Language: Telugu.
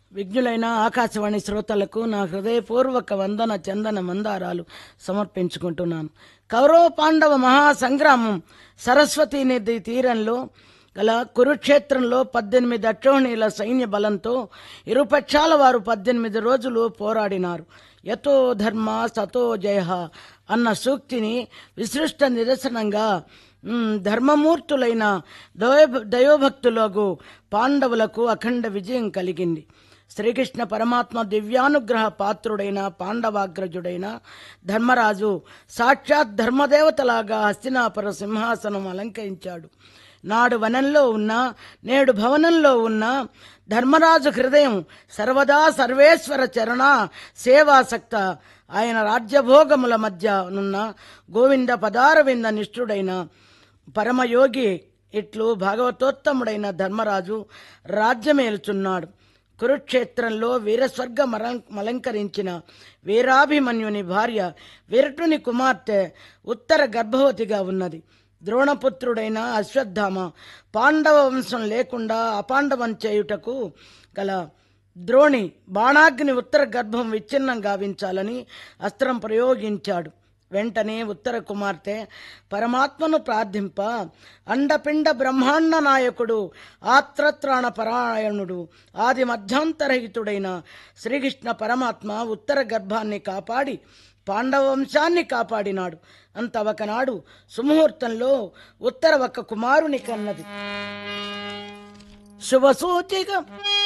విజ్ఞులైన ఆకాశవాణి శ్రోతలకు నా హృదయపూర్వక వందన చందన మందారాలు సమర్పించుకుంటున్నాను కౌరవ పాండవ మహాసంగ్రామం సరస్వతీ నది తీరంలో గల కురుక్షేత్రంలో పద్దెనిమిది అక్షోణీల సైన్య బలంతో ఇరుపక్షాల వారు పద్దెనిమిది రోజులు పోరాడినారు యతో ధర్మ సతో జయ అన్న సూక్తిని విశిష్ట నిదర్శనంగా ఉమ్, ధర్మమూర్తులైన దైవ దైవభక్తులకు పాండవులకు అఖండ విజయం కలిగింది శ్రీకృష్ణ పరమాత్మ దివ్యానుగ్రహ పాత్రుడైన పాండవాగ్రజుడైన ధర్మరాజు సాక్షాత్ ధర్మదేవతలాగా హస్తినాపుర సింహాసనం అలంకరించాడు నాడు వనంలో ఉన్న నేడు భవనంలో ఉన్న ధర్మరాజు హృదయం సర్వదా సర్వేశ్వర చరణ సేవాసక్త ఆయన రాజ్యభోగముల మధ్య నున్న గోవింద పదారవింద నిష్ఠుడైన పరమయోగి ఇట్లు భాగవతోత్తముడైన ధర్మరాజు రాజ్యమేలుచున్నాడు కురుక్షేత్రంలో వీరస్వర్గ మరం- మలంకరించిన వీరాభిమన్యుని భార్య విరటుని కుమార్తె ఉత్తర గర్భవతిగా ఉన్నది ద్రోణపుత్రుడైన అశ్వత్థామ పాండవ వంశం లేకుండా అపాండవం చేయుటకు గల ద్రోణి బాణాగ్ని ఉత్తర గర్భం విచ్ఛిన్నం గావించాలని అస్త్రం ప్రయోగించాడు వెంటనే ఉత్తర కుమార్తె పరమాత్మను ప్రార్థింప అండపిండ బ్రహ్మాండ నాయకుడు ఆత్రత్రాణ పరాయణుడు ఆది మధ్యాంతరహితుడైన శ్రీకృష్ణ పరమాత్మ ఉత్తర గర్భాన్ని కాపాడి పాండవ వంశాన్ని కాపాడినాడు అంత ఒకనాడు సుముహూర్తంలో ఉత్తర ఒక కుమారుని కన్నది శుభసూచిక